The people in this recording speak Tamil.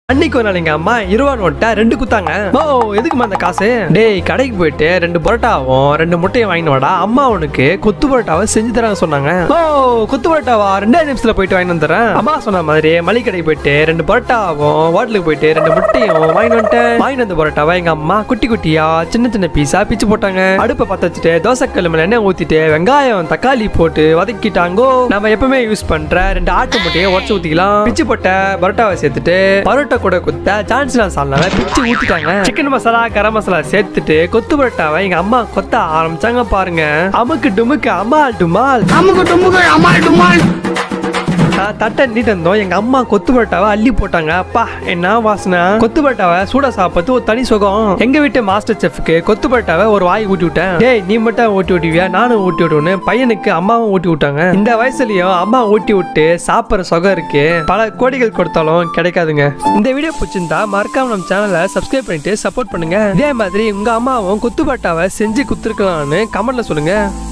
அன்னைக்கு ஒரு நாள் எங்க அம்மா இருபா நோட்டை ரெண்டு குத்தாங்க ஓ எதுக்குமா அந்த காசு டேய் கடைக்கு போயிட்டு ரெண்டு பரோட்டாவும் ரெண்டு முட்டையும் வாங்கிட்டு வாடா அம்மா உனக்கு கொத்து பரோட்டாவை செஞ்சு தராங்க சொன்னாங்க ஓ கொத்து பரோட்டாவா ரெண்டே நிமிஷத்துல போயிட்டு வாங்கிட்டு வந்துடுறேன் அம்மா சொன்ன மாதிரி மளிகை கடைக்கு போயிட்டு ரெண்டு பரோட்டாவும் ஹோட்டலுக்கு போயிட்டு ரெண்டு முட்டையும் வாங்கிட்டு வந்துட்டேன் வாங்கிட்டு வந்த பரோட்டாவை எங்க அம்மா குட்டி குட்டியா சின்ன சின்ன பீஸா பிச்சு போட்டாங்க அடுப்பை பத்த வச்சுட்டு தோசைக்கல் மேல எண்ணெய் ஊத்திட்டு வெங்காயம் தக்காளி போட்டு வதக்கிட்டாங்கோ நம்ம எப்பவுமே யூஸ் பண்ற ரெண்டு ஆட்டு முட்டையை உடச்சு ஊத்திக்கலாம் பிச்சு போட்ட பரோட்டாவை சேர்த்துட்டு பரோட்டா கூட குத்த சான்ஸ்லா சால்னாவை பிச்சு ஊத்திட்டாங்க சிக்கன் மசாலா கரம் மசாலா சேர்த்துட்டு கொத்து பரோட்டாவை எங்க அம்மா கொத்த ஆரம்பிச்சாங்க பாருங்க அமுக்கு டுமுக்கு அம்மாள் டுமால் அமுக்கு டுமுக்கு அமால் டுமால் நான் தட்டை நீட்டு இருந்தோம் எங்க அம்மா கொத்து பரோட்டாவை அள்ளி போட்டாங்க அப்பா என்ன வாசனை கொத்து பரோட்டாவை சூட சாப்பிட்டு ஒரு தனி சுகம் எங்க வீட்டு மாஸ்டர் செஃப்க்கு கொத்து பரோட்டாவை ஒரு வாய் ஊட்டி விட்டேன் டேய் நீ மட்டும் ஊட்டி விட்டுவியா நானும் ஊட்டி விட்டுன்னு பையனுக்கு அம்மாவும் ஊட்டி விட்டாங்க இந்த வயசுலயும் அம்மா ஊட்டி விட்டு சாப்பிட்ற சுகம் இருக்கு பல கோடிகள் கொடுத்தாலும் கிடைக்காதுங்க இந்த வீடியோ பிடிச்சிருந்தா மறக்காம நம்ம சேனலை சப்ஸ்கிரைப் பண்ணிட்டு சப்போர்ட் பண்ணுங்க இதே மாதிரி உங்க அம்மாவும் கொத்து பரோட்டாவை செஞ்சு குத்துருக்கலாம்னு கமெண்ட்ல சொல்லுங்க